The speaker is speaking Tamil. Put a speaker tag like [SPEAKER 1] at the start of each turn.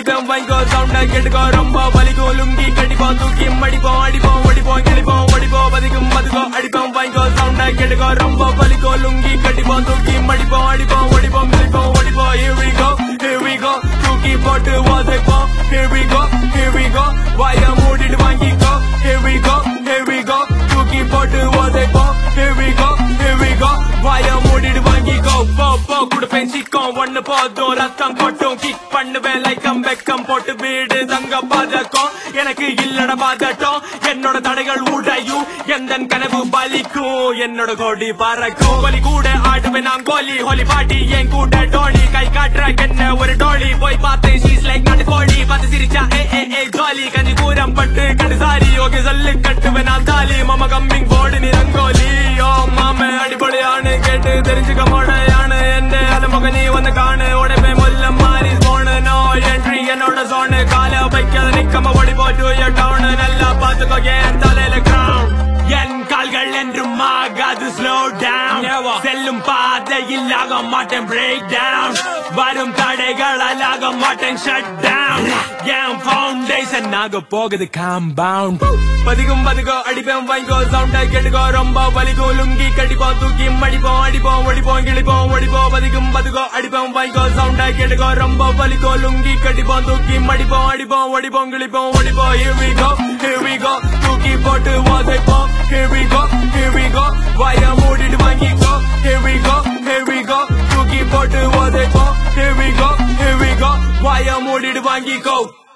[SPEAKER 1] அடிப்பேன் வாங்கிக்கோ சவுண்ட கேட்டுக்கோ ரொம்ப வலிக்கும் லுங்கி கட்டிப்போம் தூக்கி மடிப்போம் அடிப்போம் ஒடிப்போம் கிழிப்போம் ஒடிப்போம் பதுக்கும் பதுக்கோ அடிப்போம் வாங்கிக்கோ சவுண்ட கேட்டுக்கோ ரொம்ப வலிக்கும் லுங்கி கட்டிப்போம் தூக்கி மடிப்போம் அடிப்போம் ஒடிப்போம் கிழிப்போம் ஒடிப்போம் here we go here we go தூக்கி போட்டு உதைப்போம் here we go here we go வாய மூடிட்டு வாங்கிக்கோ here we go here we go தூக்கி போட்டு உதைப்போம் here we go here we go வாய மூடிட்டு வாங்கிக்கோ போ போ குடுப்பேன் சிக்கம் ஒண்ணு போதும் ரத்தம் கொட்டும் கிக் பண்ணுவேன் லைக்கம் வெக்கம் போட்டு வீடு தங்க பாதக்கம் எனக்கு இல்லட பாதட்டம் என்னோட தடைகள் உடையும் எந்த கனவு பலிக்கும் என்னோட கோடி பறக்கும் கோலி கூட ஆடுவேன் நான் கோலி ஹோலி பாட்டி என் கூட டோலி கை காட்டுற என்ன ஒரு டோலி போய் பார்த்தேன் ஷீஸ் லைக் நாட்டு கோழி பார்த்து சிரிச்சா ஏ ஏ ஏ ஜாலி கஞ்சி கூரம் பட்டு கண்டு சாரி ஓகே சொல்லு கட்டுவேன் நான் தாலி மாமா கம்மிங் போடு நீ ரங்கோலி ஓ மாமே அடிப்படையானு கேட்டு தெரிஞ்சுக்க மாடையானு எந்த அலமுக நீ வந்து காணு உடம்பே முல்ல மாறி போனு நோ என்ட்ரி என்னோட சோனு கால வைக்காத நிக்கம ஓடி போட்டு டவுனு நல்லா பாத்துக்கோ என் தலையில கிரவுண்ட் என் கால்கள் என்றும் ஆகாது ஸ்லோ டவுன் செல்லும் பாதையில் ஆக மாட்டேன் பிரேக் டவுன் வரும் தடைகளால் ஆக மாட்டேன் ஷட் டவுன் என் ஃபவுண்டேஷன் ஆக போகுது காம்பவுண்ட் பதிக்கும் பதிக்கோ அடிப்பேன் வாங்கிக்கோ சவுண்ட கேட்டுக்கோ ரொம்ப வலிக்கும் லுங்கி கட்டிப்போம் தூக்கி மடிப்போம் அடிப்போம் ஒடிப்போம் கிழிப்போம் ஒடிப்போம் பதிக்கும் பதிக்கோ அடிப்பேன் வாங்கிக்கோ சவுண்ட கேட்டுக்கோ ரொம்ப வலிக்கும் லுங்கி கட்டிப்போம் தூக்கி மடிப்போம் அடிப்போம் ஒடிப்போம் கிழிப்போம் ஒடிப்போம் here we go here we go தூக்கி போட்டு உதைப்போம் here we go here we go வாய மூடிட்டு வாங்கிக்கோ here we go here we go தூக்கி போட்டு உதைப்போம் here we go here we go வாய மூடிட்டு வாங்கிக்கோ